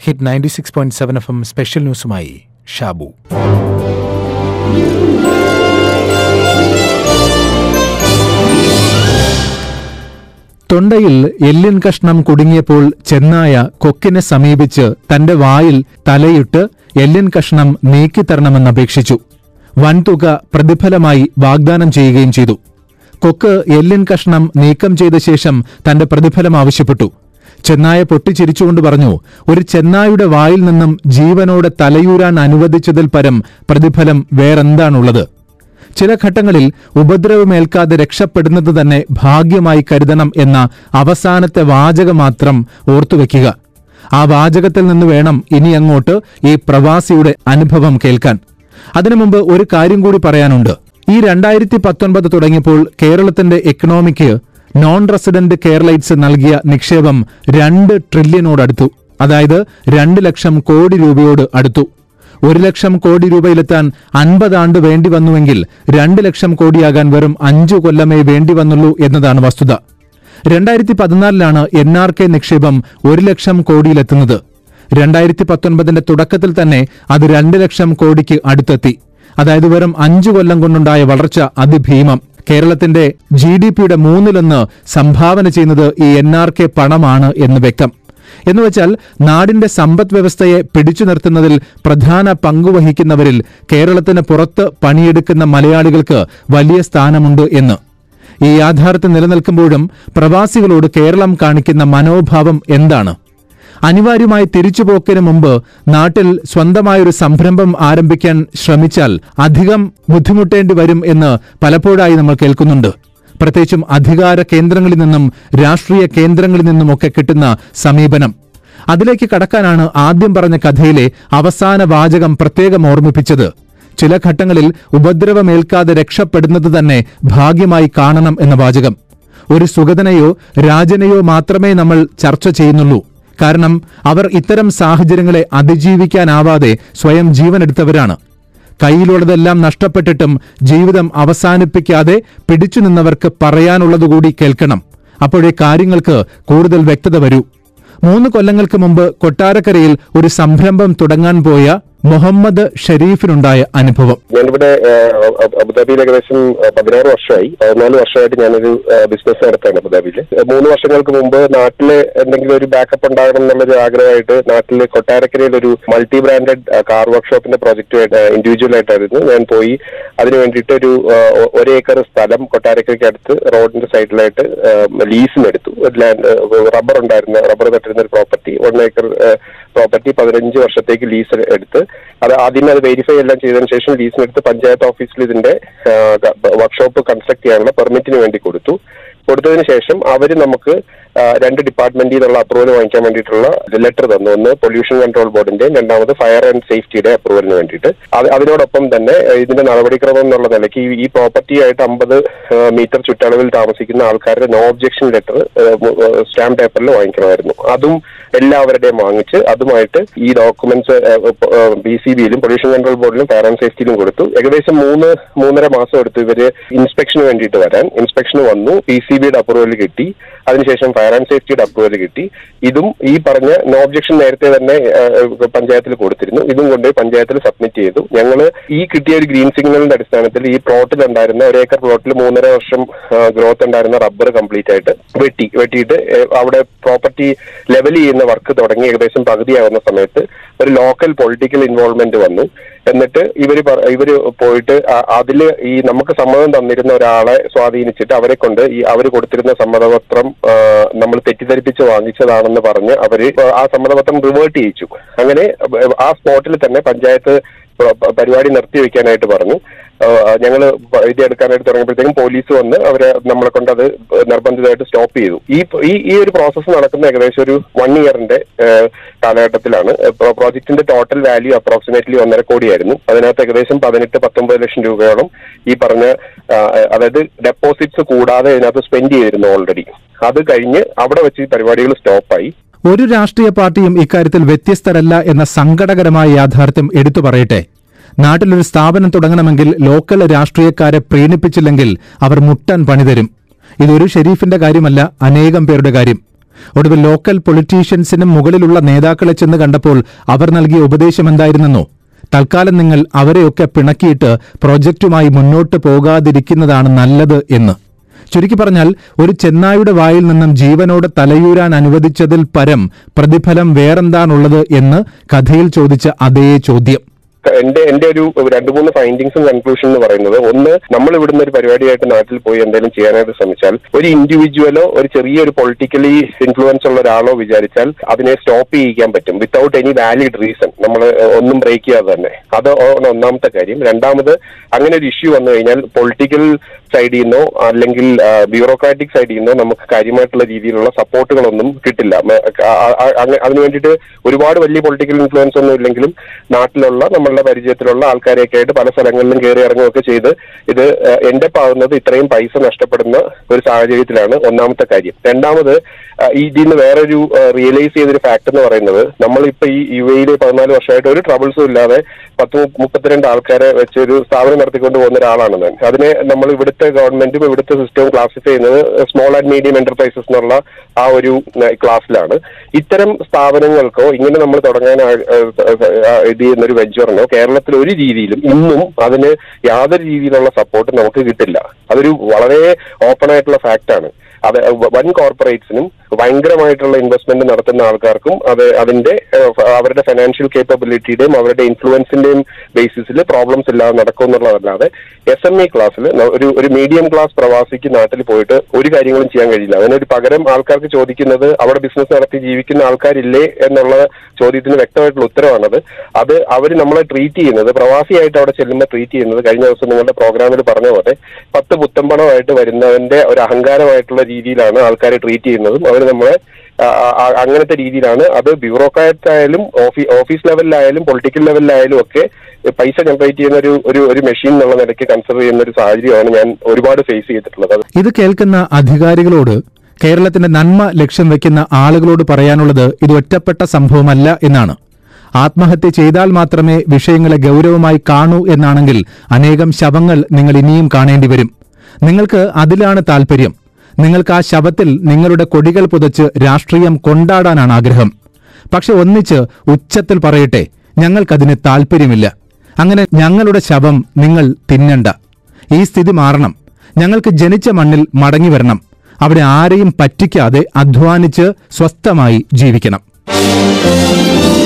hit ninety six point seven F M special ന്യൂസുമായി ഷാബു തൊണ്ടയിൽ എല്ലിൻ കഷ്ണം കുടുങ്ങിയപ്പോൾ ചെന്നായ കൊക്കിനെ സമീപിച്ച് തന്റെ വായിൽ തലയിട്ട് എല്ലിൻ കഷ്ണം നീക്കിത്തരണമെന്നപേക്ഷിച്ചു വൻതുക പ്രതിഫലമായി വാഗ്ദാനം ചെയ്യുകയും ചെയ്തു കൊക്ക് എല്ലിൻ കഷ്ണം നീക്കം ചെയ്ത ശേഷം തന്റെ പ്രതിഫലം ആവശ്യപ്പെട്ടു ചെന്നായ പൊട്ടിച്ചിരിച്ചുകൊണ്ട് പറഞ്ഞു ഒരു ചെന്നായുടെ വായിൽ നിന്നും ജീവനോടെ തലയൂരാൻ അനുവദിച്ചതിൽ പരം പ്രതിഫലം വേറെന്താണുള്ളത് ചില ഘട്ടങ്ങളിൽ ഉപദ്രവമേൽക്കാതെ രക്ഷപ്പെടുന്നത് തന്നെ ഭാഗ്യമായി കരുതണം എന്ന അവസാനത്തെ വാചകം മാത്രം ഓർത്തുവെക്കുക ആ വാചകത്തിൽ നിന്ന് വേണം ഇനി അങ്ങോട്ട് ഈ പ്രവാസിയുടെ അനുഭവം കേൾക്കാൻ അതിനു മുമ്പ് ഒരു കാര്യം കൂടി പറയാനുണ്ട് ഈ രണ്ടായിരത്തി പത്തൊൻപത് തുടങ്ങിയപ്പോൾ കേരളത്തിന്റെ എക്കണോമിക്ക് നോൺ റെസിഡന്റ് കേരളൈറ്റ്സ് നൽകിയ നിക്ഷേപം രണ്ട് ട്രില്യനോടടുത്തു അതായത് രണ്ട് ലക്ഷം കോടി രൂപയോട് അടുത്തു ഒരു ലക്ഷം കോടി രൂപയിലെത്താൻ അൻപത് ആണ്ട് വേണ്ടി വന്നുവെങ്കിൽ രണ്ട് ലക്ഷം കോടിയാകാൻ വെറും അഞ്ചു കൊല്ലമേ വേണ്ടി വന്നുള്ളൂ എന്നതാണ് വസ്തുത രണ്ടായിരത്തി പതിനാലിലാണ് എൻ ആർ കെ നിക്ഷേപം ഒരു ലക്ഷം കോടിയിലെത്തുന്നത് രണ്ടായിരത്തി പത്തൊൻപതിന്റെ തുടക്കത്തിൽ തന്നെ അത് രണ്ട് ലക്ഷം കോടിക്ക് അടുത്തെത്തി അതായത് വെറും അഞ്ചു കൊല്ലം കൊണ്ടുണ്ടായ വളർച്ച അതിഭീമം കേരളത്തിന്റെ ജി ഡി പിയുടെ മൂന്നിലൊന്ന് സംഭാവന ചെയ്യുന്നത് ഈ എൻ ആർ കെ പണമാണ് എന്ന് വ്യക്തം എന്നുവെച്ചാൽ നാടിന്റെ സമ്പദ് വ്യവസ്ഥയെ പിടിച്ചു നിർത്തുന്നതിൽ പ്രധാന പങ്കുവഹിക്കുന്നവരിൽ കേരളത്തിന് പുറത്ത് പണിയെടുക്കുന്ന മലയാളികൾക്ക് വലിയ സ്ഥാനമുണ്ട് എന്ന് ഈ യാഥാർത്ഥ്യം നിലനിൽക്കുമ്പോഴും പ്രവാസികളോട് കേരളം കാണിക്കുന്ന മനോഭാവം എന്താണ് അനിവാര്യമായി തിരിച്ചുപോക്കിന് മുമ്പ് നാട്ടിൽ സ്വന്തമായൊരു സംരംഭം ആരംഭിക്കാൻ ശ്രമിച്ചാൽ അധികം ബുദ്ധിമുട്ടേണ്ടി വരും എന്ന് പലപ്പോഴായി നമ്മൾ കേൾക്കുന്നുണ്ട് പ്രത്യേകിച്ചും അധികാര കേന്ദ്രങ്ങളിൽ നിന്നും രാഷ്ട്രീയ കേന്ദ്രങ്ങളിൽ നിന്നുമൊക്കെ കിട്ടുന്ന സമീപനം അതിലേക്ക് കടക്കാനാണ് ആദ്യം പറഞ്ഞ കഥയിലെ അവസാന വാചകം പ്രത്യേകം ഓർമ്മിപ്പിച്ചത് ചില ഘട്ടങ്ങളിൽ ഉപദ്രവമേൽക്കാതെ രക്ഷപ്പെടുന്നത് തന്നെ ഭാഗ്യമായി കാണണം എന്ന വാചകം ഒരു സുഗതനെയോ രാജനെയോ മാത്രമേ നമ്മൾ ചർച്ച ചെയ്യുന്നുള്ളൂ കാരണം അവർ ഇത്തരം സാഹചര്യങ്ങളെ അതിജീവിക്കാനാവാതെ സ്വയം ജീവനെടുത്തവരാണ് കയ്യിലുള്ളതെല്ലാം നഷ്ടപ്പെട്ടിട്ടും ജീവിതം അവസാനിപ്പിക്കാതെ പിടിച്ചു നിന്നവർക്ക് പറയാനുള്ളതുകൂടി കേൾക്കണം അപ്പോഴേ കാര്യങ്ങൾക്ക് കൂടുതൽ വ്യക്തത വരൂ മൂന്ന് കൊല്ലങ്ങൾക്ക് മുമ്പ് കൊട്ടാരക്കരയിൽ ഒരു സംരംഭം തുടങ്ങാൻ പോയ മുഹമ്മദ് ഷരീഫിനുണ്ടായ അനുഭവം ഞാനിവിടെ ഏഹ്, അബ് അബുദാബിയിൽ ഏകദേശം ഏഹ്, പതിനാറ് വർഷമായി പതിനാല് വർഷമായിട്ട് ഞാനൊരു ബിസിനസ് നടത്താണ് അബുദാബിയിൽ ഏഹ്, മൂന്ന് വർഷങ്ങൾക്ക് മുമ്പ് നാട്ടില് എന്തെങ്കിലും ഒരു ബാക്കപ്പ് ഉണ്ടാകണം എന്നുള്ളൊരു ആഗ്രഹമായിട്ട് നാട്ടില് കൊട്ടാരക്കരയിൽ ഒരു മൾട്ടി ബ്രാൻഡഡ് കാർ വർക്ക്ഷോപ്പിന്റെ പ്രോജക്റ്റ് ഇൻഡിവിജ്വൽ ആയിട്ടായിരുന്നു ഞാൻ പോയി അതിന് വേണ്ടിയിട്ട് ഒരു ഏഹ്, ഒ- ഒരു ഏക്കർ സ്ഥലം കൊട്ടാരക്കരയ്ക്ക് അടുത്ത് റോഡിന്റെ സൈഡിലായിട്ട് ലീസിന് എടുത്തു ലാൻഡ് റബ്ബർ ഉണ്ടായിരുന്ന റബ്ബർ തട്ടിരുന്ന ഒരു പ്രോപ്പർട്ടി വൺ ഏക്കർ പ്രോപ്പർട്ടി പതിനഞ്ച് വർഷത്തേക്ക് ലീസ് എടുത്ത് അത് ആദ്യമേ അത് വെരിഫൈ എല്ലാം ചെയ്തതിനു ശേഷം ലീസിനെടുത്ത് പഞ്ചായത്ത് ഓഫീസിൽ ഇതിന്റെ വർക്ക്ഷോപ്പ് കൺസ്ട്രക്ട് ചെയ്യാനുള്ള പെർമിറ്റിന് വേണ്ടി കൊടുത്തു കൊടുത്തതിന് ശേഷം അവർ നമുക്ക് ആ, രണ്ട് ഡിപ്പാർട്ട്മെന്റിൽ നിന്നുള്ള അപ്രൂവൽ വാങ്ങിക്കാൻ വേണ്ടിയിട്ടുള്ള ലെറ്റർ തന്നു ഒന്ന് പൊല്യൂഷൻ കൺട്രോൾ ബോർഡിന്റെയും രണ്ടാമത് ഫയർ ആൻഡ് സേഫ്റ്റിയുടെ അപ്രൂവലിന് വേണ്ടിയിട്ട് അത് അതിനോടൊപ്പം തന്നെ ആ, ഇതിന്റെ നടപടിക്രമം എന്നുള്ള നിലയ്ക്ക് ഈ- ഈ പ്രോപ്പർട്ടി ആയിട്ട് അമ്പത് മീറ്റർ ചുറ്റളവിൽ താമസിക്കുന്ന ആൾക്കാരുടെ നോ ഒബ്ജെക്ഷൻ ലെറ്റർ സ്റ്റാമ്പ് പേപ്പറിൽ വാങ്ങിക്കണമായിരുന്നു അതും എല്ലാവരുടെയും വാങ്ങിച്ച് അതുമായിട്ട് ഈ ഡോക്യുമെന്റ്സ് ബി സി ബിയിലും പൊല്യൂഷൻ കൺട്രോൾ ബോർഡിലും ഫയർ ആൻഡ് സേഫ്റ്റിയിലും കൊടുത്തു ഏകദേശം മൂന്ന് മൂന്നര മാസം എടുത്തു ഇവര് ഇൻസ്പെക്ഷന് വേണ്ടിയിട്ട് വരാൻ ഇൻസ്പെക്ഷന് വന്നു പി സി ബിയുടെ അപ്രൂവൽ കിട്ടി അതിനുശേഷം ഫയർ ആൻഡ് സേഫ്റ്റിയുടെ അപ്രൂവൽ കിട്ടി ഇതും ഈ പറഞ്ഞ നോ ഒബ്ജെക്ഷൻ നേരത്തെ തന്നെ ഏഹ്, പഞ്ചായത്തിൽ കൊടുത്തിരുന്നു ഇതും കൊണ്ട് പഞ്ചായത്തിൽ സബ്മിറ്റ് ചെയ്തു ഞങ്ങൾ ഈ കിട്ടിയ ഒരു ഗ്രീൻ സിഗ്നലിന്റെ അടിസ്ഥാനത്തിൽ ഈ പ്ലോട്ടിൽ ഉണ്ടായിരുന്ന ഒരു ഏക്കർ പ്ലോട്ടിൽ മൂന്നര വർഷം ഗ്രോത്ത് ഉണ്ടായിരുന്ന റബ്ബർ കംപ്ലീറ്റ് ആയിട്ട് വെട്ടി വെട്ടിയിട്ട് ഏഹ്, അവിടെ പ്രോപ്പർട്ടി ലെവൽ ചെയ്യുന്ന വർക്ക് തുടങ്ങി ഏകദേശം പകുതിയാവുന്ന സമയത്ത് ഒരു ലോക്കൽ പൊളിറ്റിക്കൽ ഇൻവോൾവ്മെന്റ് വന്നു എന്നിട്ട് ഇവര് പറ- ഇവര് പോയിട്ട് അ- അതില് ഈ നമുക്ക് സമ്മതം തന്നിരുന്ന ഒരാളെ സ്വാധീനിച്ചിട്ട് അവരെ കൊണ്ട് ഈ അവര് കൊടുത്തിരുന്ന സമ്മതപത്രം ആ, നമ്മൾ തെറ്റിദ്ധരിപ്പിച്ച് വാങ്ങിച്ചതാണെന്ന് പറഞ്ഞ് അവര് ആ സമ്മതപത്രം റിവേർട്ട് ചെയ്യിച്ചു അങ്ങനെ ആ സ്പോട്ടിൽ തന്നെ പഞ്ചായത്ത് പ- പ- പരിപാടി നിർത്തിവെക്കാനായിട്ട് പറഞ്ഞു ഞങ്ങൾ ഇത് എടുക്കാനായിട്ട് തുടങ്ങിയപ്പോഴത്തേക്കും പോലീസ് വന്ന് അവരെ നമ്മളെ കൊണ്ട് അത് നിർബന്ധിതമായിട്ട് സ്റ്റോപ്പ് ചെയ്തു ഈ ഈ ഈ ഒരു പ്രോസസ്സ് നടക്കുന്ന ഏകദേശം ഒരു വൺ ഇയറിന്റെ കാലഘട്ടത്തിലാണ് പ്രോജക്ടിന്റെ ടോട്ടൽ വാല്യൂ അപ്രോക്സിമേറ്റ്ലി ഒന്നര കോടിയായിരുന്നു അതിനകത്ത് ഏകദേശം പതിനെട്ട് പത്തൊമ്പത് ലക്ഷം രൂപയോളം ഈ പറഞ്ഞ ആ, അതായത് ഡെപ്പോസിറ്റ്സ് കൂടാതെ ഇതിനകത്ത് സ്പെൻഡ് ചെയ്തിരുന്നു ഓൾറെഡി അത് കഴിഞ്ഞ് അവിടെ വെച്ച് ഈ പരിപാടികൾ സ്റ്റോപ്പായി ഒരു രാഷ്ട്രീയ പാർട്ടിയും ഇക്കാര്യത്തിൽ വ്യത്യസ്തരല്ല എന്ന സങ്കടകരമായ യാഥാർത്ഥ്യം എടുത്തു പറയട്ടെ നാട്ടിലൊരു സ്ഥാപനം തുടങ്ങണമെങ്കിൽ ലോക്കൽ രാഷ്ട്രീയക്കാരെ പ്രീണിപ്പിച്ചില്ലെങ്കിൽ അവർ മുട്ടാൻ പണിതരും ഇതൊരു ഷെരീഫിന്റെ കാര്യമല്ല അനേകം പേരുടെ കാര്യം ഒടുവിൽ ലോക്കൽ പൊളിറ്റീഷ്യൻസിനും മുകളിലുള്ള നേതാക്കളെ ചെന്ന് കണ്ടപ്പോൾ അവർ നൽകിയ ഉപദേശം എന്തായിരുന്നെന്നോ തൽക്കാലം നിങ്ങൾ അവരെയൊക്കെ പിണക്കിയിട്ട് പ്രോജക്റ്റുമായി മുന്നോട്ട് പോകാതിരിക്കുന്നതാണ് നല്ലത് എന്ന് ചുരുക്കി പറഞ്ഞാൽ ഒരു ചെന്നായുടെ വായിൽ നിന്നും ജീവനോടെ തലയൂരാൻ അനുവദിച്ചതിൽ പരം പ്രതിഫലം വേറെന്താണുള്ളത് എന്ന് കഥയിൽ ചോദിച്ച അതേ ചോദ്യം എന്റെ എന്റെ ഒരു രണ്ട് മൂന്ന് ഫൈൻഡിങ്സും കൺക്ലൂഷൻ എന്ന് പറയുന്നത് ഒന്ന് നമ്മൾ ഇവിടുന്ന് ഒരു പരിപാടിയായിട്ട് നാട്ടിൽ പോയി എന്തെങ്കിലും ചെയ്യാനായിട്ട് ശ്രമിച്ചാൽ ഒരു ഇൻഡിവിജ്വലോ ഒരു ചെറിയൊരു പൊളിറ്റിക്കലി ഇൻഫ്ലുവൻസ് ഉള്ള ഒരാളോ വിചാരിച്ചാൽ അതിനെ സ്റ്റോപ്പ് ചെയ്യിക്കാൻ പറ്റും വിത്തൗട്ട് എനി വാലിഡ് റീസൺ നമ്മൾ ഒന്നും ബ്രേക്ക് ചെയ്യാതെ തന്നെ അത് ആണ് ഒന്നാമത്തെ കാര്യം രണ്ടാമത് അങ്ങനെ ഒരു ഇഷ്യൂ വന്നു കഴിഞ്ഞാൽ പൊളിറ്റിക്കൽ സൈഡിൽ നിന്നോ അല്ലെങ്കിൽ ബ്യൂറോക്രാറ്റിക് സൈഡിൽ നിന്നോ നമുക്ക് കാര്യമായിട്ടുള്ള രീതിയിലുള്ള സപ്പോർട്ടുകളൊന്നും കിട്ടില്ല മ- ആ- ആ- അങ്ങ- അതിന് വേണ്ടിയിട്ട് ഒരുപാട് വലിയ പൊളിറ്റിക്കൽ ഇൻഫ്ലുവൻസ് ഒന്നും ഇല്ലെങ്കിലും നാട്ടിലുള്ള നമ്മളുടെ പരിചയത്തിലുള്ള ആൾക്കാരെയൊക്കെ ആയിട്ട് പല സ്ഥലങ്ങളിലും കയറി ഇറങ്ങുകയൊക്കെ ചെയ്ത് ഇത് എന്റെ ആവുന്നത് ഇത്രയും പൈസ നഷ്ടപ്പെടുന്ന ഒരു സാഹചര്യത്തിലാണ് ഒന്നാമത്തെ കാര്യം രണ്ടാമത് ആ, ഇതിൽ നിന്ന് വേറൊരു റിയലൈസ് ചെയ്തൊരു ഫാക്ട് എന്ന് പറയുന്നത് നമ്മളിപ്പോ ഈ യു എയിൽ പതിനാല് വർഷമായിട്ട് ഒരു ട്രബിൾസും ഇല്ലാതെ പത്ത് മു- മുപ്പത്തിരണ്ട് ആൾക്കാരെ വെച്ച് ഒരു സ്ഥാപനം നടത്തിക്കൊണ്ട് പോകുന്ന ഒരാളാണ് ഞാൻ അതിനെ നമ്മൾ ഇവിടുത്തെ ഗവൺമെന്റും ഇവിടുത്തെ സിസ്റ്റവും ക്ലാസിഫൈ ചെയ്യുന്നത് സ്മോൾ ആൻഡ് മീഡിയം എന്റർപ്രൈസസ് എന്നുള്ള ആ ഒരു ക്ലാസ്സിലാണ് ഇത്തരം സ്ഥാപനങ്ങൾക്കോ ഇങ്ങനെ നമ്മൾ തുടങ്ങാൻ ആ- ആ, ഇത് ചെയ്യുന്ന ഒരു വെഞ്ചറിനോ കേരളത്തിൽ ഒരു രീതിയിലും ഇന്നും അതിന് യാതൊരു രീതിയിലുള്ള സപ്പോർട്ട് നമുക്ക് കിട്ടില്ല അതൊരു വളരെ ഓപ്പൺ ആയിട്ടുള്ള ഫാക്ട് ആണ് അത് വൻ കോർപ്പറേറ്റ്സിനും ഭയങ്കരമായിട്ടുള്ള ഇൻവെസ്റ്റ്മെന്റ് നടത്തുന്ന ആൾക്കാർക്കും അത് അതിന്റെ ഏഹ്, അവരുടെ ഫിനാൻഷ്യൽ കേപ്പബിലിറ്റിയുടെയും അവരുടെ ഇൻഫ്ലുവൻസിന്റെയും ബേസിസിൽ പ്രോബ്ലംസ് ഇല്ലാതെ നടക്കും എന്നുള്ളതല്ലാതെ എസ് എം ഇ ക്ലാസ്സിൽ ഒരു ഒരു മീഡിയം ക്ലാസ് പ്രവാസിക്ക് നാട്ടിൽ പോയിട്ട് ഒരു കാര്യങ്ങളും ചെയ്യാൻ കഴിയില്ല അതിനൊരു പകരം ആൾക്കാർക്ക് ചോദിക്കുന്നത് അവിടെ ബിസിനസ് നടത്തി ജീവിക്കുന്ന ആൾക്കാരില്ലേ എന്നുള്ള ചോദ്യത്തിന് വ്യക്തമായിട്ടുള്ള ഉത്തരവാണത് അത് അവർ നമ്മളെ ട്രീറ്റ് ചെയ്യുന്നത് പ്രവാസിയായിട്ട് അവിടെ ചെല്ലുമ്പോൾ ട്രീറ്റ് ചെയ്യുന്നത് കഴിഞ്ഞ ദിവസം നിങ്ങളുടെ പ്രോഗ്രാമിൽ പറഞ്ഞ പോലെ പത്ത് പുത്തമ്പണമായിട്ട് വരുന്നവന്റെ ഒരു അഹങ്കാരമായിട്ടുള്ള രീതിയിലാണ് ആൾക്കാരെ ട്രീറ്റ് ചെയ്യുന്നതും അവർ നമ്മളെ ആ, ആ, അങ്ങനത്തെ രീതിയിലാണ് അത് ബ്യൂറോക്രാറ്റ് ആയാലും ഓഫീ- ഓഫീസ് ലെവലിലായാലും പൊളിറ്റിക്കൽ ലെവലിലായാലും ഒക്കെ പൈസ ജനറേറ്റ് ചെയ്യുന്ന ഒരു ഒരു ഒരു മെഷീൻ എന്നുള്ള നിലയ്ക്ക് കൺസിഡർ ചെയ്യുന്ന ഒരു സാഹചര്യമാണ് ഞാൻ ഒരുപാട് ഫേസ് ചെയ്തിട്ടുള്ളത് അത് ഇത് കേൾക്കുന്ന അധികാരികളോട് കേരളത്തിന്റെ നന്മ ലക്ഷ്യം വെക്കുന്ന ആളുകളോട് പറയാനുള്ളത് ഇത് ഒറ്റപ്പെട്ട സംഭവമല്ല എന്നാണ് ആത്മഹത്യ ചെയ്താൽ മാത്രമേ വിഷയങ്ങളെ ഗൗരവമായി കാണൂ എന്നാണെങ്കിൽ അനേകം ശവങ്ങൾ നിങ്ങൾ ഇനിയും കാണേണ്ടി വരും നിങ്ങൾക്ക് അതിലാണ് താൽപര്യം നിങ്ങൾക്ക് ആ ശവത്തിൽ നിങ്ങളുടെ കൊടികൾ പുതച്ച് രാഷ്ട്രീയം കൊണ്ടാടാനാണ് ആഗ്രഹം പക്ഷെ ഒന്നിച്ച് ഉച്ചത്തിൽ പറയട്ടെ ഞങ്ങൾക്കതിന് താൽപ്പര്യമില്ല അങ്ങനെ ഞങ്ങളുടെ ശവം നിങ്ങൾ തിന്നണ്ട ഈ സ്ഥിതി മാറണം ഞങ്ങൾക്ക് ജനിച്ച മണ്ണിൽ മടങ്ങി വരണം അവിടെ ആരെയും പറ്റിക്കാതെ അധ്വാനിച്ച് സ്വസ്ഥമായി ജീവിക്കണം